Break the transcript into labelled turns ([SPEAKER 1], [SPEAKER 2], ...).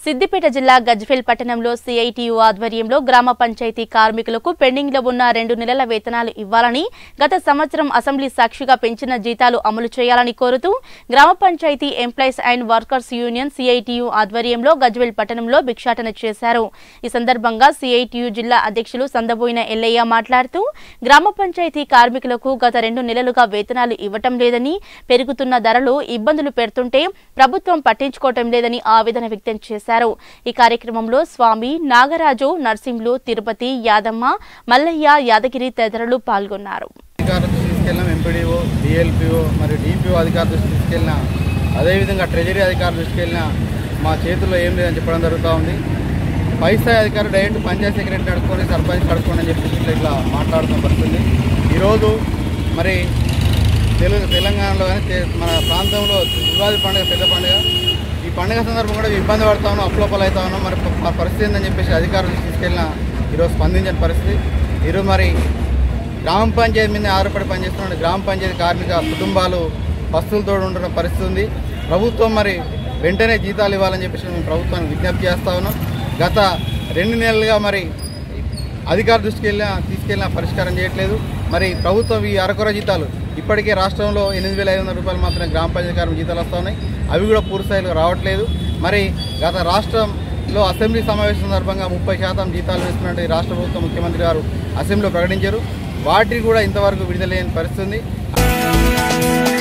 [SPEAKER 1] సిద్దిపేట జిల్లా గజ్వేల్ పట్టణంలో సిఐటియు ఆధ్వర్యంలో గ్రామ పంచాయతీ కార్మికులకు పెండింగ్ లో ఉన్న రెండు నెలల వేతనాలు ఇవ్వాలని గత సంవత్సరం అసెంబ్లీ సాక్షిగా పెంచిన జీతాలు అమలు చేయాలని కోరుతూ గ్రామ panchayat employees and workers union CITU ఆధ్వర్యంలో గజ్వేల్ పట్టణంలో భిక్షాటన చేశారు ఈ సందర్భంగా సిఐటియు జిల్లా అధ్యక్షులు సందబోయిన ఎల్లయ్య మాట్లాడుతూ గ్రామ పంచాయతీ కార్మికులకు గత రెండు నెలలుగా వేతనాలు ఇవ్వటం లేదని పెరుగుతున్న ధరలు ఇబ్బందులు పెడుతుంటే ప్రభుత్వం పట్టించుకోవటం లేదని ఆవేదన వ్యక్తం చేశారు ఈ కార్యక్రమంలో స్వామి నాగరాజు నర్సింహులు తిరుపతి యాదమ్మ మల్లయ్య యాదగిరి తదితరులు పాల్గొన్నారు
[SPEAKER 2] అధికారుల దృష్టికి తీసుకెళ్ళినాం ఎంపీడీఓ డిఎల్పిఓ మరియు డిపిఓ అధికారుల దృష్టికి తీసుకెళ్ళినా అదేవిధంగా ట్రెజరీ అధికారుల దృష్టికి వెళ్ళినా మా చేతుల్లో ఏం లేదని చెప్పడం జరుగుతూ ఉంది పై స్థాయి అధికారులు డైరెక్ట్ పంచాయతీ సెక్రటరీ అడుక్కొని సర్పంచ్ అడుక్కోండి అని చెప్పేసి ఇట్లా ఇట్లా మాట్లాడుతున్న పరిస్థితి ఈరోజు మరి తెలుగు తెలంగాణలో కానీ తె- మన ప్రాంతంలో ఉగాది పండుగ పెద్ద పండుగ ఈ పండుగ సందర్భం కూడా ఇబ్బంది పడతా ఉన్నాం అప్లోపలు అవుతా ఉన్నాం మరి ప- ప- పరిస్థితి ఏందని చెప్పేసి అధికారులు తీసుకెళ్ళిన ఈరోజు స్పందించిన పరిస్థితి ఈరోజు మరి గ్రామ పంచాయతీ మీద ఆధారపడి పనిచేస్తున్న గ్రామ పంచాయతీ కార్మిక కుటుంబాలు పస్తులతో ఉంటున్న పరిస్థితి ఉంది ప్రభుత్వం మరి వెంటనే జీతాలు ఇవ్వాలని చెప్పేసి మేము ప్రభుత్వానికి విజ్ఞప్తి చేస్తా ఉన్నాం గత రెండు నెలలుగా మరి అధికార దృష్టికి వెళ్ళినా తీసుకెళ్ళినా పరిష్కారం చేయట్లేదు మరి ప్రభుత్వం ఈ అరకొర జీతాలు ఇప్పటికే రాష్ట్రంలో ఎనిమిది వేల ఐదు వందల రూపాయలు మాత్రమే గ్రామ పంచాయతీ కార్మిక జీతాలు వస్తూ ఉన్నాయి అవి కూడా పూర్తి స్థాయిలో రావట్లేదు మరి గత రాష్ట్రంలో అసెంబ్లీ సమావేశం సందర్భంగా ముప్పై శాతం జీతాలు వేస్తున్నట్టు ఈ రాష్ట్ర ప్రభుత్వం ముఖ్యమంత్రి గారు అసెంబ్లీలో ప్రకటించారు వాటిని కూడా ఇంతవరకు విడుదల లేని పరిస్థితి ఉంది